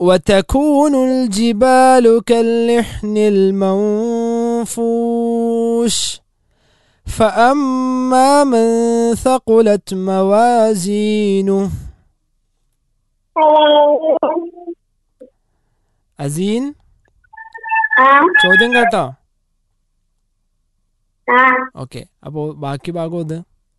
وتكون الجبال كاللحن المنفوش فأما من ثقلت موازينه അസീൻ ആ ചോദ്യം കേട്ടോ ആ ഓക്കെ അപ്പോൾ ബാക്കി ഭാഗം ഇത്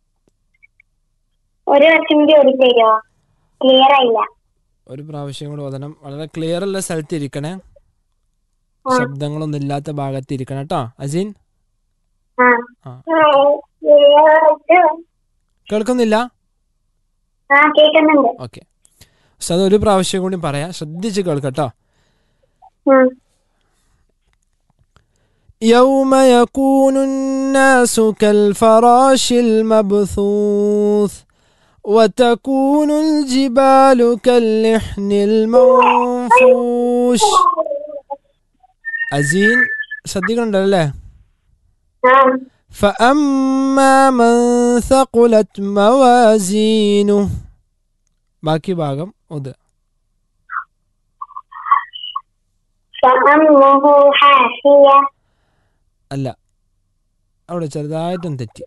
ഒരു വർഷം കൂടി ഓടി തരുമോ ക്ലിയർ ആയില്ല ഒരു പ്രാവശ്യം കൂടെ ഓതണം വളരെ ക്ലിയർ ഉള്ള സ്ഥലത്ത് ഇരിക്കണേ ആ. ശബ്ദങ്ങളൊന്നും ഇല്ലാത്ത ഭാഗത്ത് ഇരിക്കണം കേട്ടോ അസീൻ ആ ആ ആ കേൾക്കുന്നില്ല കേൾക്കുന്നുണ്ട് ഓക്കെ പക്ഷെ അത് ഒരു പ്രാവശ്യം കൂടി പറയാം ശ്രദ്ധിച്ച് കേൾക്കട്ടോ ഉം. يوم يكون الناس كالفراش المبثوث وتكون الجبال كاللحن المنفوش അസീൻ ശ്രദ്ധിക്കണ്ടല്ലേ ആ فأما من ثقلت موازينه ബാക്കി ഭാഗം ഇത് فأمه حافية അല്ല അവിടെ ചെറുതായിട്ടും തെറ്റി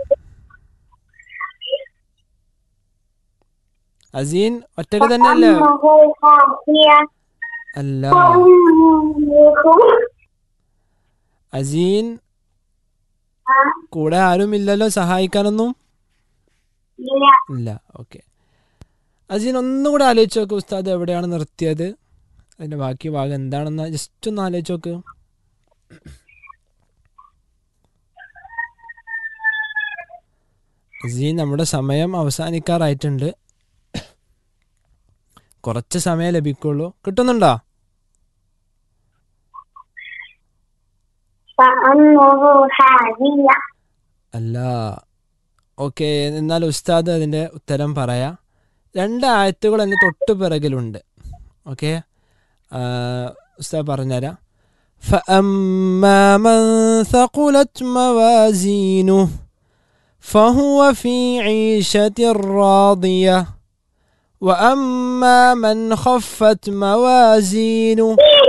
അസീൻ ഒറ്റക്ക് തന്നെ അല്ലേ فأمه حافية അല്ല فأمه അസീൻ കൂടെ ആരും ഇല്ലല്ലോ സഹായിക്കാനൊന്നും ഇല്ല ഇല്ല ഓക്കെ അസീൻ ഒന്നും കൂടെ ആലോചിച്ച് നോക്ക് ഉസ്താദ് എവിടെയാണ് നിർത്തിയത് അതിന്റെ ബാക്കി ഭാഗം എന്താണെന്ന് ജസ്റ്റ് ഒന്ന് ആലോചിച്ച് നോക്ക് അസീൻ നമ്മുടെ സമയം അവസാനിക്കാറായിട്ടുണ്ട് കുറച്ച് സമയം ലഭിക്കുള്ളൂ കിട്ടുന്നുണ്ടോ فأمه حافية അല്ല ഓക്കെ എന്നാൽ ഉസ്താദ് അതിൻ്റെ ഉത്തരം പറയാ രണ്ട് ആയത്തുകൾ അതിന് തൊട്ട് പിറകിലുണ്ട് ഓക്കെ ഉസ്താദ് പറഞ്ഞുതരാം فأما من ثقلت موازينه فهو في عيشة راضية وأما من خفت موازينه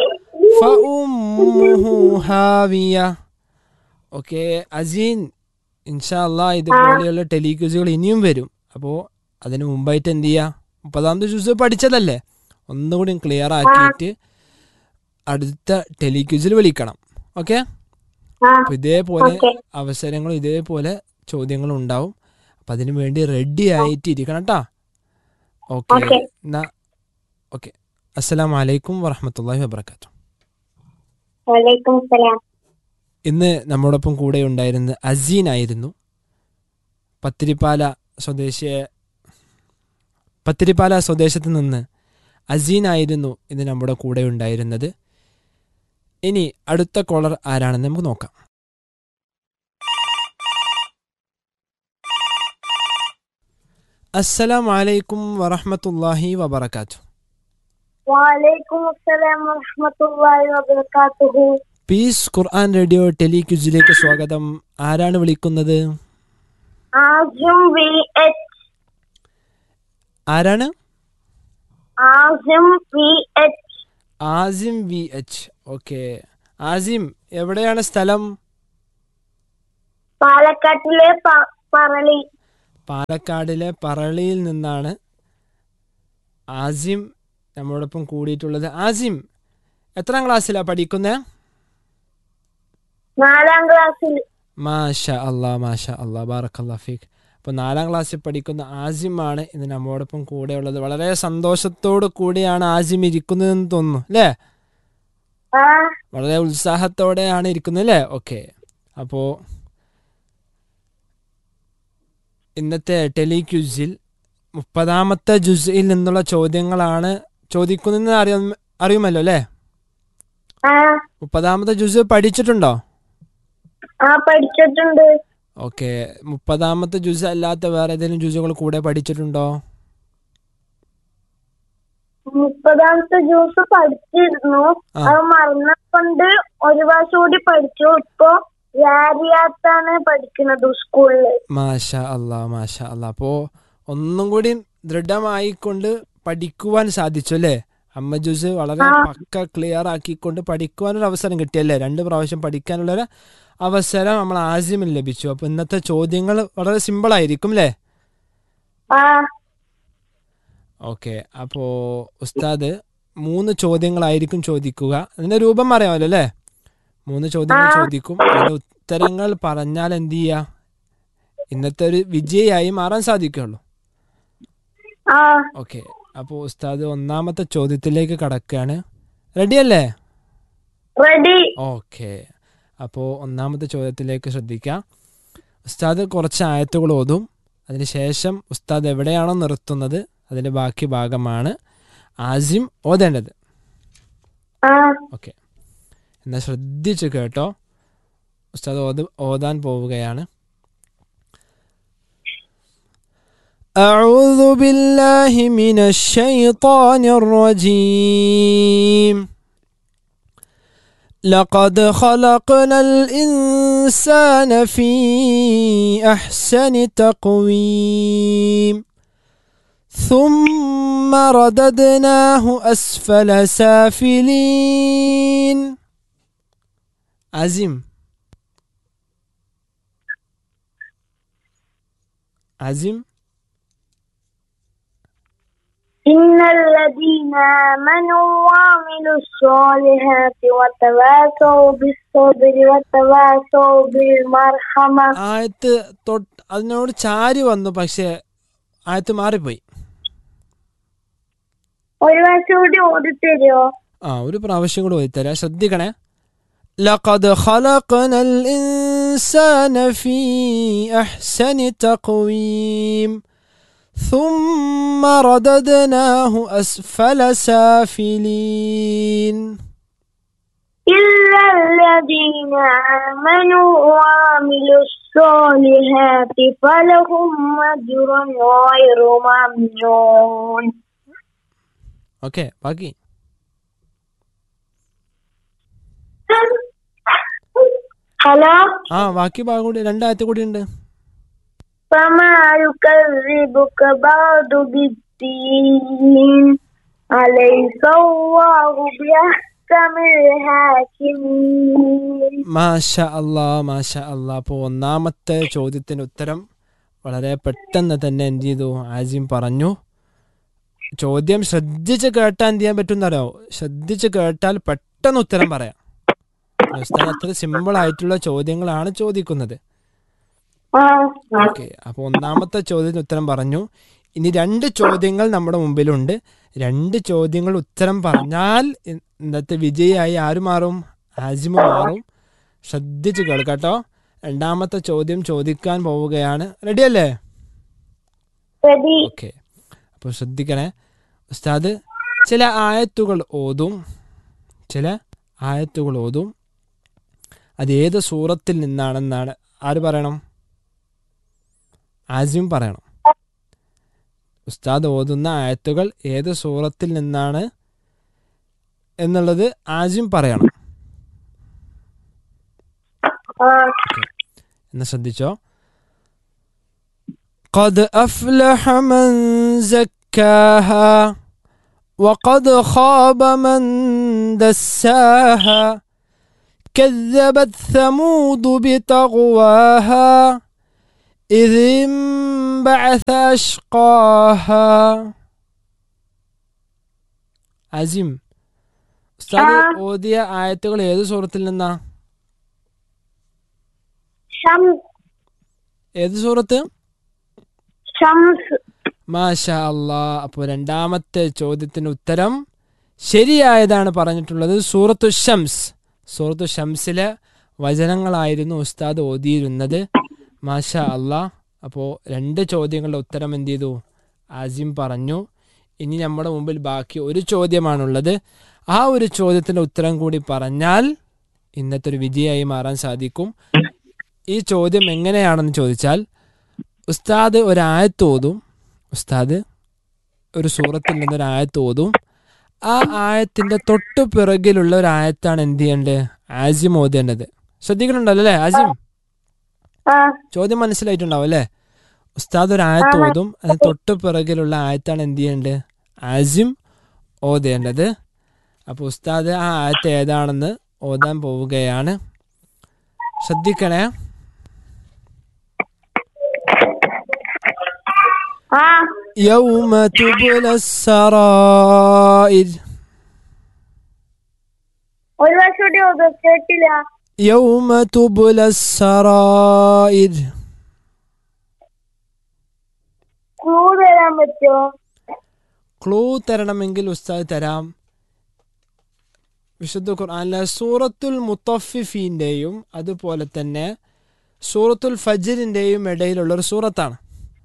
فأمه هاوية ഓക്കെ അസീൻ ഇൻഷാല്ല ഇതുപോലെയുള്ള ടെലിക്യൂസുകൾ ഇനിയും വരും അപ്പോൾ അതിന് മുമ്പായിട്ട് എന്ത് ചെയ്യുക മുപ്പതാമത്തെ ജ്യൂസ് പഠിച്ചതല്ലേ ഒന്നുകൂടി ക്ലിയർ ആക്കിയിട്ട് അടുത്ത ടെലിക്യൂസിൽ വിളിക്കണം ഓക്കെ ആ അപ്പോൾ ഇതേപോലെ ഓക്കെ അവസരങ്ങളും ഇതേപോലെ ചോദ്യങ്ങളും ഉണ്ടാവും അപ്പം അതിനു വേണ്ടി റെഡി ആയിട്ട് ഇരിക്കണം കേട്ടോ ഓക്കെ ഓക്കെ. എന്നാ ഓക്കെ അസ്സലാം വലൈക്കും വറഹമത്തല്ലാഹി വബർക്കാത്തു വലൈക്കും സലാം ഇന്ന് നമ്മോടൊപ്പം കൂടെ ഉണ്ടായിരുന്നത് അസീൻ ആയിരുന്നു പത്തിരിപ്പാല സ്വദേശിയെ പത്തിരിപ്പാല സ്വദേശത്ത് നിന്ന് അസീൻ ആയിരുന്നു ഇന്ന് നമ്മുടെ കൂടെ ഉണ്ടായിരുന്നത് ഇനി അടുത്ത കോളർ ആരാണെന്ന് നമുക്ക് നോക്കാം അസ്സലാം വലൈക്കും വറഹമത്തല്ലാഹി വബർക്കാത്തു വലൈക്കും അസ്സലാം വറഹ്മത്തുള്ളാഹി വബറകാതുഹു പീസ് ഖുർആൻ റേഡിയോ ടെലിക്യൂസിലേക്ക് സ്വാഗതം ആരാണ് വിളിക്കുന്നത് ആസിം വി എച്ച് ആരാണ് Asim V H Asim V H okay Asim എവിടെയാണ് സ്ഥലം പാലക്കാട്ടിലെ പ- പറളി പാലക്കാടിലെ പറളിയിൽ നിന്നാണ് ആസിം നമ്മോടൊപ്പം കൂടിയിട്ടുള്ളത് ആസിം എത്രാം ക്ലാസ്സിലാണ് പഠിക്കുന്നത് നാലാം ക്ലാസ്സിൽ മാഷ അല്ലാ മാഷ അല്ലാ ബാറക്കല്ലാ ഫീഖ് അപ്പോൾ നാലാം ക്ലാസ്സിൽ പഠിക്കുന്ന ആസിമാണ് ഇന്ന് നമ്മോടൊപ്പം കൂടെയുള്ളത് വളരെ സന്തോഷത്തോടു കൂടിയാണ് ആസിം ഇരിക്കുന്നതെന്ന് തോന്നുന്നു അല്ലേ ആ വളരെ ഉത്സാഹത്തോടെയാണ് ഇരിക്കുന്നത് അല്ലേ ഓക്കെ അപ്പോൾ ഇന്നത്തെ ടെലിക്യൂസിൽ മുപ്പതാമത്തെ ജുസിൽ നിന്നുള്ള ചോദ്യങ്ങളാണ് ചോദിക്കുന്നതെന്ന് അറിയ അറിയുമല്ലോ അല്ലേ ആ മുപ്പതാമത്തെ ജുസ് പഠിച്ചിട്ടുണ്ടോ ആ പഠിച്ചിട്ടുണ്ട് ഓക്കെ മുപ്പതാമത്തെ ജുസ് അല്ലാത്ത വേറെ ഏതെങ്കിലും ജുസുകൾ കൂടെ പഠിച്ചിട്ടുണ്ടോ മുപ്പതാമത്തെ ജ്യൂസ് പഠിച്ചിരുന്നു ആ. അത് മറന്നകൊണ്ട് ഒരു പ്രാവശ്യം കൂടി പഠിച്ചു ഇപ്പൊ വ്യാരിയാത്താണ് പഠിക്കുന്നത് സ്കൂളില് മാഷ അല്ലാ മാഷ അല്ലാ അപ്പോൾ ഒന്നും കൂടി ദൃഢമായിക്കൊണ്ട് പഠിക്കുവാൻ സാധിച്ചു അല്ലേ അമ്മ ജ്യൂസ് വളരെ ആ. പക്ക ക്ലിയർ ആക്കിക്കൊണ്ട് പഠിക്കുവാനൊരു അവസരം കിട്ടിയല്ലേ രണ്ട് പ്രാവശ്യം പഠിക്കാനുള്ളൊരു അവസരം നമ്മൾ ആസിമിൽ ലഭിച്ചു അപ്പോൾ ഇന്നത്തെ ചോദ്യങ്ങൾ വളരെ സിമ്പിൾ ആയിരിക്കും അല്ലേ ആ ഓക്കെ അപ്പോൾ ഉസ്താദ് മൂന്ന് ചോദ്യങ്ങളായിരിക്കും ചോദിക്കുക അതിന്റെ രൂപം അറിയാമല്ലോ അല്ലേ മൂന്ന് ചോദ്യങ്ങൾ ആ. ചോദിക്കും അതിന്റെ ഉത്തരങ്ങൾ പറഞ്ഞാൽ എന്ത് ചെയ്യുക ഇന്നത്തെ ഒരു വിജയിയായി മാറാൻ സാധിക്കുള്ളൂ ആ ഓക്കെ അപ്പോൾ ഉസ്താദ് ഒന്നാമത്തെ ചോദ്യത്തിലേക്ക് കടക്കുകയാണ് റെഡിയല്ലേ റെഡി ഓക്കെ അപ്പോൾ ഒന്നാമത്തെ ചോദ്യത്തിലേക്ക് ശ്രദ്ധിക്കാം ഉസ്താദ് കുറച്ച് ആയത്തുകൾ ഓതും അതിനുശേഷം ഉസ്താദ് എവിടെയാണോ നിർത്തുന്നത് അതിൻ്റെ ബാക്കി ഭാഗമാണ് ആസിം ഓതേണ്ടത് ആ ഓക്കെ എന്നാൽ ശ്രദ്ധിച്ച് കേട്ടോ ഉസ്താദ് ഓത് ഓതാൻ പോവുകയാണ് أعوذ بالله من الشيطان الرجيم لقد خلقنا الإنسان في أحسن تقويم ثم رددناه أسفل سافلين عزيم عزيم إن الذين آمنوا وعملوا الصالحات وتواصوا بالصبر وتواصوا بالمرحمة ആയത്ത് തൊട്ട് അതിനോട് ചാരി വന്നു പക്ഷേ ആയത്ത് മാറിപ്പോയി ഒരു പ്രാവശ്യം കൂടി ഓടിത്തരുമോ ആ ഒരു പ്രാവശ്യം കൂടി ഓതിത്തരാം ശ്രദ്ധിക്കണേ لقد خلقنا الإنسان في أحسن تقويم ثم رددناه أسفل سافلين إلا الذين آمنوا وعملوا الصالحات فلهم أجر غير ممنون ഓക്കെ ബാക്കി ഹലോ ആ ബാക്കി ഭാഗം കൂടി രണ്ടായത്ത് കൂടി ഉണ്ട് فما يكذبك بعد بالدين أليس الله بأحكم الحاكمين മാഷ അല്ലാ മാഷ അല്ലാ അപ്പോൾ ഒന്നാമത്തെ ചോദ്യത്തിന് ഉത്തരം വളരെ പെട്ടെന്ന് തന്നെ എന്ത് ചെയ്തു ആജിം പറഞ്ഞു ചോദ്യം ശ്രദ്ധിച്ച് കേട്ടാൽ എന്ത് ചെയ്യാൻ പറ്റുന്നറിയോ ശ്രദ്ധിച്ച് കേട്ടാൽ പെട്ടെന്ന് ഉത്തരം പറയാം ഉസ്താദ് അത്ര സിമ്പിൾ ആയിട്ടുള്ള ചോദ്യങ്ങളാണ് ചോദിക്കുന്നത് ആ ഓക്കെ അപ്പോൾ ഒന്നാമത്തെ ചോദ്യത്തിന് ഉത്തരം പറഞ്ഞു ഇനി രണ്ട് ചോദ്യങ്ങൾ നമ്മുടെ മുമ്പിലുണ്ട് രണ്ട് ചോദ്യങ്ങൾ ഉത്തരം പറഞ്ഞാൽ ഇ- ഇന്നത്തെ വിജയിയായി ആര് മാറും ആജിമ മാറും ശ്രദ്ധിച്ച് കേൾക്കാട്ടോ രണ്ടാമത്തെ ചോദ്യം ചോദിക്കാൻ പോവുകയാണ് റെഡിയല്ലേ റെഡി ഓക്കെ അപ്പോൾ ശ്രദ്ധിക്കണേ ഉസ്താദ് ചില ആയത്തുകൾ ഓതും ചില ആയത്തുകൾ ഓതും അത് ഏത് സൂറത്തിൽ നിന്നാണെന്നാണ് ആര് പറയണം ആസിം പറയണം ഉസ്താദ് ഓതുന്ന ആയത്തുകൾ ഏത് സൂറത്തിൽ നിന്നാണ് എന്നുള്ളത് ആസിം പറയണം ആ എന്ന് ശ്രദ്ധിച്ചോ قد أفلح من زكاها وقد خاب من دساها كذبت ثمود بطغواها إذ انبعث أشقاها അസിം ഉസ്താദ് ആ. ഓതിയ ആയത്തുകൾ ഏത് സൂറത്തിൽ നിന്നാ ഷംസ് ഏത് സൂറത്ത് ഷംസ് മാഷ അല്ലാ അപ്പോൾ രണ്ടാമത്തെ ചോദ്യത്തിന് ഉത്തരം ശരിയായതാണ് പറഞ്ഞിട്ടുള്ളത് സൂറത്തു ഷംസ് സൂറത്തു ഷംസിലെ വചനങ്ങളായിരുന്നു ഉസ്താദ് ഓതിയിരുന്നത് മാഷ അല്ലാ അപ്പോൾ രണ്ട് ചോദ്യങ്ങളുടെ ഉത്തരം എന്ത് ചെയ്തു ആസിം പറഞ്ഞു ഇനി നമ്മുടെ മുമ്പിൽ ബാക്കി ഒരു ചോദ്യമാണുള്ളത് ആ ഒരു ചോദ്യത്തിൻ്റെ ഉത്തരം കൂടി പറഞ്ഞാൽ ഇന്നത്തെ ഒരു വിജയായി മാറാൻ സാധിക്കും ഈ ചോദ്യം എങ്ങനെയാണെന്ന് ചോദിച്ചാൽ ഉസ്താദ് ഒരായത്ത് ഓതും ഉസ്താദ് ഒരു സൂറത്തിൽ നിന്നൊരു ആയത്ത് ഓതും ആ ആയത്തിന്റെ തൊട്ടു പിറകിലുള്ള ഒരു ആയത്താണ് എന്ത് ചെയ്യേണ്ടത് ആസിം ഓതേണ്ടത് ശ്രദ്ധിക്കുന്നുണ്ടല്ലോ അല്ലേ ആസിം ആ ചോദ്യം മനസ്സിലായിട്ടുണ്ടാവും അല്ലേ ഉസ്താദ് ഒരു ആയത്ത് ഓതും അതിന് തൊട്ടു പിറകിലുള്ള ആയത്താണ് എന്ത് ചെയ്യേണ്ടത് ആസിം ഓതേണ്ടത് അപ്പോൾ ഉസ്താദ് ആ ആയത്ത് ഏതാണെന്ന് ഓതാൻ പോവുകയാണ് ശ്രദ്ധിക്കണേ ആ يوم تبلى السرائر ഒരു പ്രാവശ്യം കൂടി ഓതോ കേട്ടില്ല يوم تبلى السرائر ക്ലൂ തരാൻ പറ്റുമോ ക്ലൂ തരണമെങ്കിൽ ഉസ്താദ് തരാം വിശുദ്ധ ഖുർആനിലെ സൂറത്തുൽ മുത്തഫിഫീൻ്റെയും അതുപോലെ തന്നെ സൂറത്തുൽ ഫജറിൻ്റെയും ഇടയിലുള്ള ഒരു സൂറത്താണ്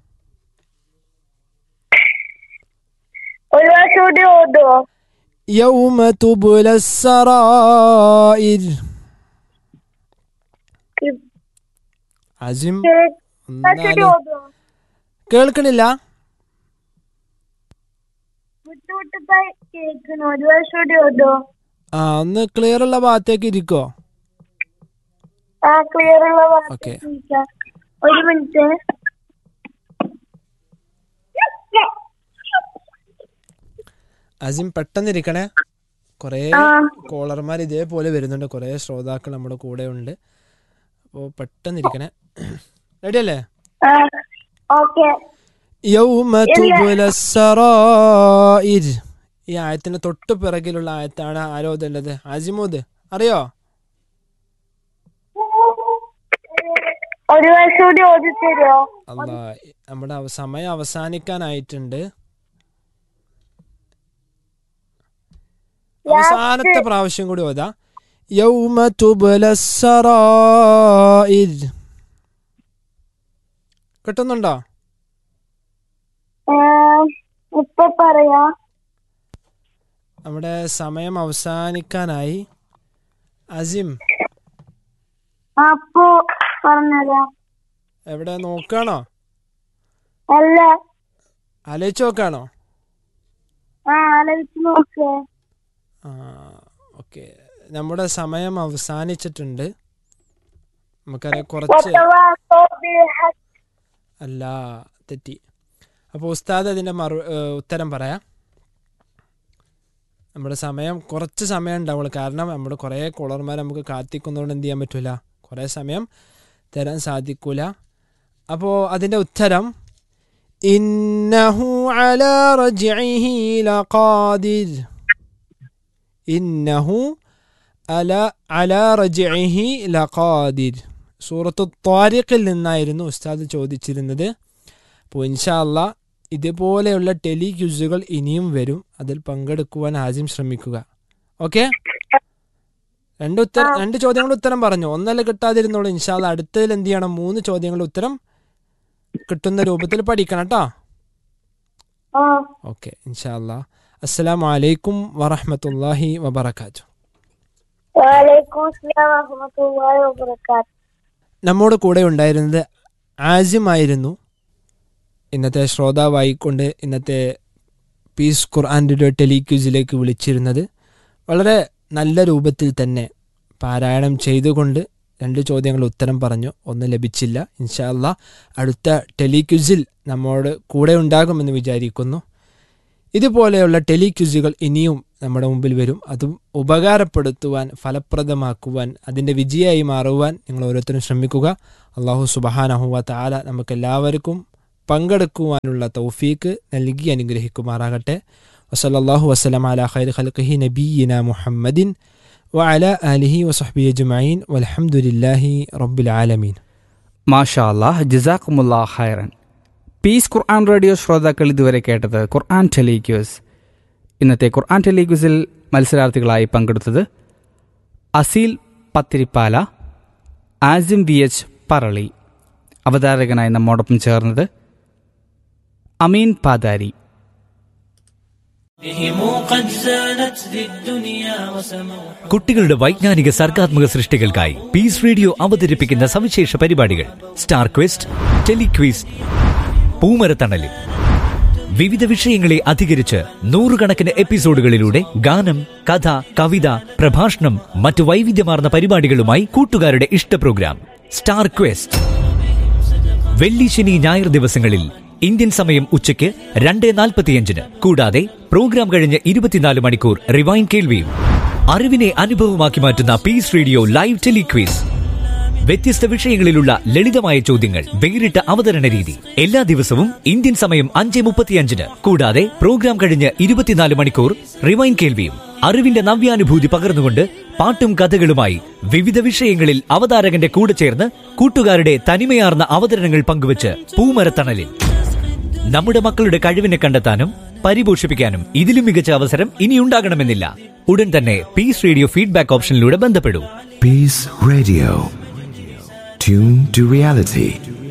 ഒരു പ്രാവശ്യം കൂടി ഓതോ يوم تبلى السرائر അസിം പ്രാവശ്യം കൂടി ഒന്നാല് ഓതോ കേൾക്കണില്ല വിട്ടു വിട്ടത്തായി കേൾക്കുന്നു ഒരു പ്രാവശ്യം കൂടി ഓതോ ആ ഒന്ന് ക്ലിയർ ഉള്ള ഭാഗത്തേക്ക് ഇരിക്കോ ആ ക്ലിയർ ഉള്ള ഓക്കെ ഭാഗത്തേക്ക് ഒരു മിനിറ്റ് അസിം പെട്ടെന്നിരിക്കണേ കുറേ ആ കോളർമാർ ഇതേപോലെ വരുന്നുണ്ട് കുറേ ശ്രോതാക്കൾ നമ്മുടെ കൂടെ ഉണ്ട് അപ്പോൾ പെട്ടെന്നിരിക്കണേ റെഡി അല്ലേ ആ ഓക്കെ യൗമ തുബ്ല സറായിർ ഈ ആയത്തിന് തൊട്ട് പിറകിലുള്ള ആയത്താണ് ആരോധുള്ളത് ആജിമൂദ് അറിയോ ഒരു പ്രാവശ്യം കൂടി ഓതി തരുമോ അല്ലാ നമ്മുടെ അവ- സമയം അവസാനിക്കാനായിട്ടുണ്ട് അവസാനത്തെ പ്രാവശ്യം കൂടി ഓതാ യൗമ തുബ്ല സറായിർ കിട്ടുന്നുണ്ടോ ഏ, ഇപ്പൊ പറയാ നമ്മുടെ സമയം അവസാനിക്കാനായി അസിം അപ്പൊ പറഞ്ഞുതരാം എവിടെ നോക്കുകയാണോ അല്ല ആലോചിച്ച് നോക്കുകയാണോ ആ ആലോചിച്ച് നോക്കേ ആ ഓക്കെ നമ്മുടെ സമയം അവസാനിച്ചിട്ടുണ്ട് നമുക്കറിയാം കുറച്ച് അല്ല തെറ്റി അപ്പോൾ ഉസ്താദ് അതിൻ്റെ മറു ഏഹ് ഉത്തരം പറയാം നമ്മുടെ സമയം കുറച്ച് സമയം ഉണ്ടാവുള്ളൂ കാരണം നമ്മുടെ കുറേ കോളർമാർ നമുക്ക് കാത്തിക്കുന്നതുകൊണ്ട് എന്ത് ചെയ്യാൻ പറ്റില്ല കുറേ സമയം തരാൻ സാധിക്കൂല അപ്പോൾ അതിൻ്റെ ഉത്തരം ഇന്നഹു അല റജ്ഇഹി ലഖാദിർ ഇന്നഹു അല അല റജ്ഇഹി ലഖാദിർ സൂറത്തു ത്വാരിഖിൽ നിന്നായിരുന്നു ഉസ്താദ് ചോദിച്ചിരുന്നത് അപ്പോൾ ഇൻഷാ അല്ലാ ഇതുപോലെയുള്ള ടെലി ക്യൂസുകൾ ഇനിയും വരും അതിൽ പങ്കെടുക്കുവാൻ ആദ്യം ശ്രമിക്കുക ഓക്കെ രണ്ട് ഉത്തരം രണ്ട് ചോദ്യങ്ങളുടെ ഉത്തരം പറഞ്ഞു ഒന്നല്ല കിട്ടാതിരുന്നോളൂ ഇൻഷാ അല്ലാ അടുത്തതിൽ എന്ത് ചെയ്യണം മൂന്ന് ചോദ്യങ്ങളുടെ ഉത്തരം കിട്ടുന്ന രൂപത്തിൽ പഠിക്കണം കേട്ടോ ആ ഓക്കെ ഇൻഷാ അല്ലാ അസ്സലാമു അലൈക്കും വറഹ്മത്തുള്ളാഹി വബറകാതുഹു വലൈക്കും അസ്സലാം വറഹ്മത്തുള്ളാഹി വബറകാത്ത് നമ്മോട് കൂടെ ഉണ്ടായിരുന്നത് ആസിമായിരുന്നു ഇന്നത്തെ ശ്രോതാവായിക്കൊണ്ട് ഇന്നത്തെ പീസ് ഖുർആൻ്റെ ടെലിക്യൂസിലേക്ക് വിളിച്ചിരുന്നത് വളരെ നല്ല രൂപത്തിൽ തന്നെ പാരായണം ചെയ്തുകൊണ്ട് രണ്ട് ചോദ്യങ്ങൾ ഉത്തരം പറഞ്ഞു ഒന്ന് ലഭിച്ചില്ല ഇൻഷാ അല്ലാ അടുത്ത ടെലിക്യൂസിൽ നമ്മോട് കൂടെ ഉണ്ടാകുമെന്ന് വിചാരിക്കുന്നു ഇതുപോലെയുള്ള ടെലിക്യൂസുകൾ ഇനിയും നമ്മുടെ മുമ്പിൽ വരും അതും ഉപകാരപ്പെടുത്തുവാൻ ഫലപ്രദമാക്കുവാൻ അതിൻ്റെ വിജയമായി മാറുവാൻ നിങ്ങൾ ഓരോരുത്തരും ശ്രമിക്കുക അള്ളാഹു സുബഹാനഹുവ താല നമുക്കെല്ലാവർക്കും പങ്കെടുക്കുവാനുള്ള തൗഫീക്ക് നൽകി അനുഗ്രഹിക്കുമാറാകട്ടെ വസല്ലാഹു വസ്സലാം അല ഖൈർ ഖൽഖിഹി നബീന മുഹമ്മദിൻ വഅല ആലിഹി വസഹബി അജ്മഈൻ വൽഹംദുലില്ലാഹി റബ്ബിൽ ആലമീൻ മാഷാ അല്ലാഹ് ജസാഖുമുല്ലാ ഖൈറൻ പീസ് ഖുർആൻ റേഡിയോ ശ്രോതാക്കൾ ഇതുവരെ കേട്ടത് ഖുർആൻ ടെലിക്യൂസ് ഇന്നത്തെ ഖുർആൻ ടെലിക്യൂസിൽ മത്സരാർത്ഥികളായി പങ്കെടുത്തത് അസീൽ പത്തിരിപ്പാല ആസിം വി എച്ച് പറളി അവതാരകനായി നമ്മോടൊപ്പം ചേർന്നത് അമീൻ പാതാരി بهم قد زانت ذي الدنيا وسموا കുട്ടികളുടെ വൈജ്ഞാനിക സർഗാത്മക സൃഷ്ടികൾക്കായി പീസ് റേഡിയോ അവതരിപ്പിക്കുന്ന സവിശേഷ പരിപാടികൾ സ്റ്റാർ ക്വസ്റ്റ് ടെലിക്വിസ് പൂമരത്തണലും വിവിധ വിഷയങ്ങളെ അധികരിച്ച് നൂറുകണക്കിന് എപ്പിസോഡുകളിലൂടെ ഗാനം കഥ കവിത പ്രഭാഷണം മറ്റു വൈവിധ്യമാർന്ന പരിപാടികളുമായി കൂട്ടുകാരുടെ ഇഷ്ട പ്രോഗ്രാം സ്റ്റാർ ക്വസ്റ്റ് വെള്ളി ശനി ഞായർ ദിവസങ്ങളിൽ ഇന്ത്യൻ സമയം ഉച്ചയ്ക്ക് രണ്ട് നാൽപ്പത്തിയഞ്ചിന് കൂടാതെ പ്രോഗ്രാം കഴിഞ്ഞ് ഇരുപത്തിനാല് മണിക്കൂർ റിവൈൻ കേൾവിയും അറിവിനെ അനുഭവമാക്കി മാറ്റുന്ന പീസ് റേഡിയോ ലൈവ് ടെലിക്വീസ് വ്യത്യസ്ത വിഷയങ്ങളിലുള്ള ലളിതമായ ചോദ്യങ്ങൾ വേറിട്ട അവതരണ രീതി എല്ലാ ദിവസവും ഇന്ത്യൻ സമയം അഞ്ച് മുപ്പത്തിയഞ്ചിന് കൂടാതെ പ്രോഗ്രാം കഴിഞ്ഞ് ഇരുപത്തിനാല് മണിക്കൂർ റിവൈൻ കേൾവിയും അറിവിന്റെ നവ്യാനുഭൂതി പകർന്നുകൊണ്ട് പാട്ടും കഥകളുമായി വിവിധ വിഷയങ്ങളിൽ അവതാരകന്റെ കൂടെ ചേർന്ന് കൂട്ടുകാരുടെ തനിമയാർന്ന അവതരണങ്ങൾ പങ്കുവച്ച് പൂമരത്തണലിൽ നമ്മുടെ മക്കളുടെ കഴിവിനെ കണ്ടെത്താനും പരിപോഷിപ്പിക്കാനും ഇതിലും മികച്ച അവസരം ഇനിയുണ്ടാകണമെന്നില്ല ഉടൻ തന്നെ പീസ് റേഡിയോ ഫീഡ്ബാക്ക് ഓപ്ഷനിലൂടെ ബന്ധപ്പെടൂ Peace Radio. Tune to reality.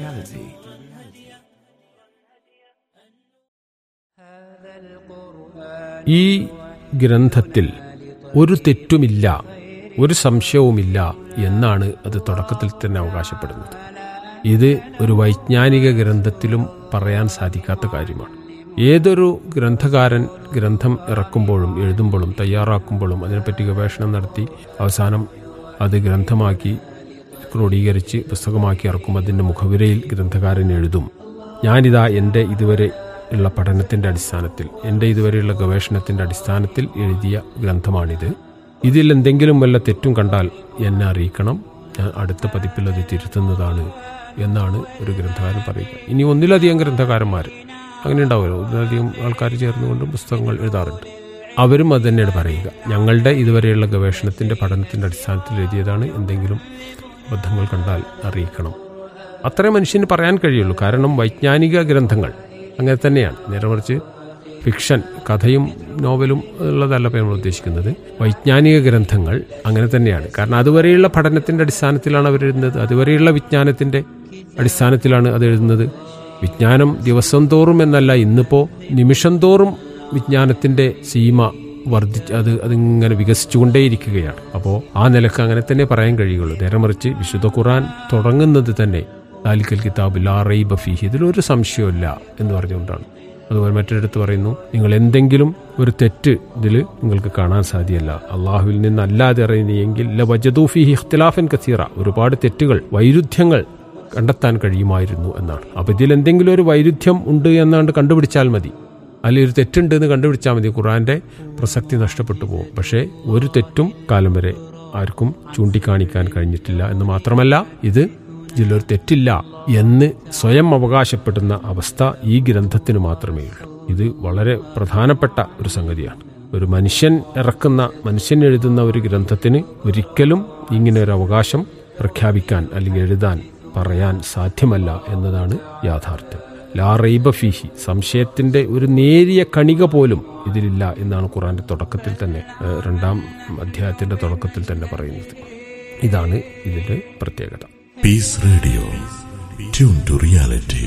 ഈ ഗ്രന്ഥത്തിൽ ഒരു തെറ്റുമില്ല ഒരു സംശയവുമില്ല എന്നാണ് അത് തുടക്കത്തിൽ തന്നെ അവകാശപ്പെടുന്നത് ഇത് ഒരു വൈജ്ഞാനിക ഗ്രന്ഥത്തിലും പറയാൻ സാധിക്കാത്ത കാര്യമാണ് ഏതൊരു ഗ്രന്ഥകാരൻ ഗ്രന്ഥം ഇറക്കുമ്പോഴും എഴുതുമ്പോഴും തയ്യാറാക്കുമ്പോഴും അതിനെപ്പറ്റി ഗവേഷണം നടത്തി അവസാനം അത് ഗ്രന്ഥമാക്കി ക്രോഡീകരിച്ച് പുസ്തകമാക്കി ഇറക്കുമ്പോൾ അതിൻ്റെ മുഖവിരയിൽ ഗ്രന്ഥകാരൻ എഴുതും ഞാനിതാ എൻ്റെ ഇതുവരെ ഉള്ള പഠനത്തിൻ്റെ അടിസ്ഥാനത്തിൽ എൻ്റെ ഇതുവരെയുള്ള ഗവേഷണത്തിൻ്റെ അടിസ്ഥാനത്തിൽ എഴുതിയ ഗ്രന്ഥമാണിത് ഇതിൽ എന്തെങ്കിലും വല്ല തെറ്റും കണ്ടാൽ എന്നെ അറിയിക്കണം ഞാൻ അടുത്ത പതിപ്പിൽ അത് തിരുത്തുന്നതാണ് എന്നാണ് ഒരു ഗ്രന്ഥകാരൻ പറയുക ഇനി ഒന്നിലധികം ഗ്രന്ഥകാരന്മാർ അങ്ങനെ ഉണ്ടാവുമല്ലോ ഒന്നിലധികം ആൾക്കാർ ചേർന്നുകൊണ്ട് പുസ്തകങ്ങൾ എഴുതാറുണ്ട് അവരും അത് തന്നെയാണ് പറയുക ഞങ്ങളുടെ ഇതുവരെയുള്ള ഗവേഷണത്തിൻ്റെ പഠനത്തിൻ്റെ അടിസ്ഥാനത്തിൽ എഴുതിയതാണ് എന്തെങ്കിലും അബദ്ധങ്ങൾ കണ്ടാൽ അറിയിക്കണം അത്രേ മനുഷ്യന് പറയാൻ കഴിയുള്ളൂ കാരണം വൈജ്ഞാനിക ഗ്രന്ഥങ്ങൾ അങ്ങനെ തന്നെയാണ് നേരെ മറിച്ച് ഫിക്ഷൻ കഥയും നോവലും ഉള്ളതല്ല ഇപ്പോൾ നമ്മൾ ഉദ്ദേശിക്കുന്നത് വൈജ്ഞാനിക ഗ്രന്ഥങ്ങൾ അങ്ങനെ തന്നെയാണ് കാരണം അതുവരെയുള്ള പഠനത്തിൻ്റെ അടിസ്ഥാനത്തിലാണ് അവർ എഴുതുന്നത് അതുവരെയുള്ള വിജ്ഞാനത്തിൻ്റെ അടിസ്ഥാനത്തിലാണ് അത് എഴുതുന്നത് വിജ്ഞാനം ദിവസം തോറും എന്നല്ല ഇന്നിപ്പോൾ നിമിഷം തോറും വിജ്ഞാനത്തിൻ്റെ സീമ വർദ്ധിച്ച് അത് അതിങ്ങനെ വികസിച്ചുകൊണ്ടേയിരിക്കുകയാണ് അപ്പോൾ ആ നിലക്ക് അങ്ങനെ തന്നെ പറയാൻ കഴിയുള്ളൂ നേരെ മറിച്ച് വിശുദ്ധ ഖുറാൻ തുടങ്ങുന്നത് തന്നെ ദാലിക്കൽ കിതാബ് ലാ റൈബ ഫീഹി ഇതിലൊരു സംശയമില്ല എന്ന് പറഞ്ഞുകൊണ്ടാണ് അതുപോലെ മറ്റൊരിടത്ത് പറയുന്നു നിങ്ങൾ എന്തെങ്കിലും ഒരു തെറ്റ് ഇതിൽ നിങ്ങൾക്ക് കാണാൻ സാധ്യമല്ല അള്ളാഹുവിൽ നിന്നല്ലാതെ അറിയുന്നെങ്കിൽ ല വജദൂഫിഹി ഇഖ്തിലാഫൻ കസീറ ഒരുപാട് തെറ്റുകൾ വൈരുദ്ധ്യങ്ങൾ കണ്ടെത്താൻ കഴിയുമായിരുന്നു എന്നാണ് അപ്പോൾ ഇതിൽ എന്തെങ്കിലും ഒരു വൈരുദ്ധ്യം ഉണ്ട് എന്നാണ്ട് കണ്ടുപിടിച്ചാൽ മതി അല്ലെങ്കിൽ ഒരു തെറ്റുണ്ട് എന്ന് കണ്ടുപിടിച്ചാൽ മതി ഖുറാന്റെ പ്രസക്തി നഷ്ടപ്പെട്ടു പോകും പക്ഷേ ഒരു തെറ്റും കാലം വരെ ആർക്കും ചൂണ്ടിക്കാണിക്കാൻ കഴിഞ്ഞിട്ടില്ല എന്ന് മാത്രമല്ല ഇത് ഇതിലൊരു തെറ്റില്ല എന്ന് സ്വയം അവകാശപ്പെടുന്ന അവസ്ഥ ഈ ഗ്രന്ഥത്തിന് മാത്രമേ ഉള്ളൂ ഇത് വളരെ പ്രധാനപ്പെട്ട ഒരു സംഗതിയാണ് ഒരു മനുഷ്യൻ ഇറക്കുന്ന മനുഷ്യൻ എഴുതുന്ന ഒരു ഗ്രന്ഥത്തിന് ഒരിക്കലും ഇങ്ങനെ ഒരു അവകാശം പ്രഖ്യാപിക്കാൻ അല്ലെങ്കിൽ എഴുതാൻ പറയാൻ സാധ്യമല്ല എന്നതാണ് യാഥാർത്ഥ്യം ലാ റൈബ ഫീഹി സംശയത്തിന്റെ ഒരു നേരിയ കണിക പോലും ഇതിലില്ല എന്നാണ് ഖുറാന്റെ തുടക്കത്തിൽ തന്നെ ഏഹ്, രണ്ടാം അധ്യായത്തിന്റെ തുടക്കത്തിൽ തന്നെ പറയുന്നത് ഇതാണ് ഇതിന്റെ പ്രത്യേകത Peace Radio. Tune to reality.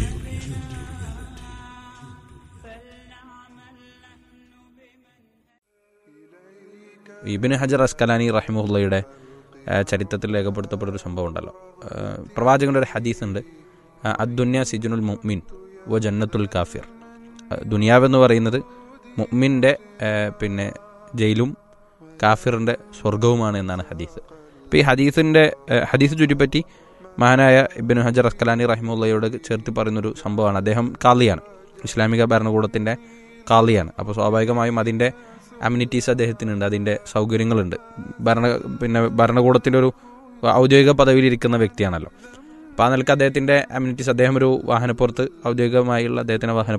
ഇബിന് ഹജർ അസ്കലാനി റഹിമുള്ളയുടെ ചരിത്രത്തിൽ രേഖപ്പെടുത്തപ്പെട്ട ഒരു സംഭവം ഉണ്ടല്ലോ ആ, പ്രവാചകന്റെ ഒരു ഹദീസ് ഉണ്ട് ആ, അദ്ദുന്യ സിജുനുൽ മുഅ്മിൻ വ ജന്നത്തുൽ കാഫിർ ആ, ദുനിയാവെന്ന് പറയുന്നത് മുഅ്മിൻ്റെ ആ, പിന്നെ ജയിലും കാഫിറിൻ്റെ സ്വർഗവുമാണ് എന്നാണ് ഹദീസ് അപ്പോൾ ഈ ഹദീസിൻ്റെ ആ, ഹദീസ് ചുറ്റിപ്പറ്റി മഹാനായ ഇബിൻ ഹജർ അസ്കലാനി റഹിമുള്ളയോട് ചേർത്ത് പറയുന്നൊരു സംഭവമാണ് അദ്ദേഹം കാളിയാണ് ഇസ്ലാമിക ഭരണകൂടത്തിൻ്റെ കാളിയാണ് അപ്പോൾ സ്വാഭാവികമായും അതിൻ്റെ അമ്യൂണിറ്റീസ് അദ്ദേഹത്തിനുണ്ട് അതിൻ്റെ സൗകര്യങ്ങളുണ്ട് ഭരണ പിന്നെ ഭരണകൂടത്തിൻ്റെ ഒരു ഔദ്യോഗിക പദവിയിലിരിക്കുന്ന വ്യക്തിയാണല്ലോ അപ്പോൾ ആ നിലക്ക് അദ്ദേഹത്തിൻ്റെ അമ്യൂണിറ്റീസ് അദ്ദേഹം ഒരു വാഹനപ്പുറത്ത് ഔദ്യോഗികമായുള്ള അദ്ദേഹത്തിൻ്റെ വാഹന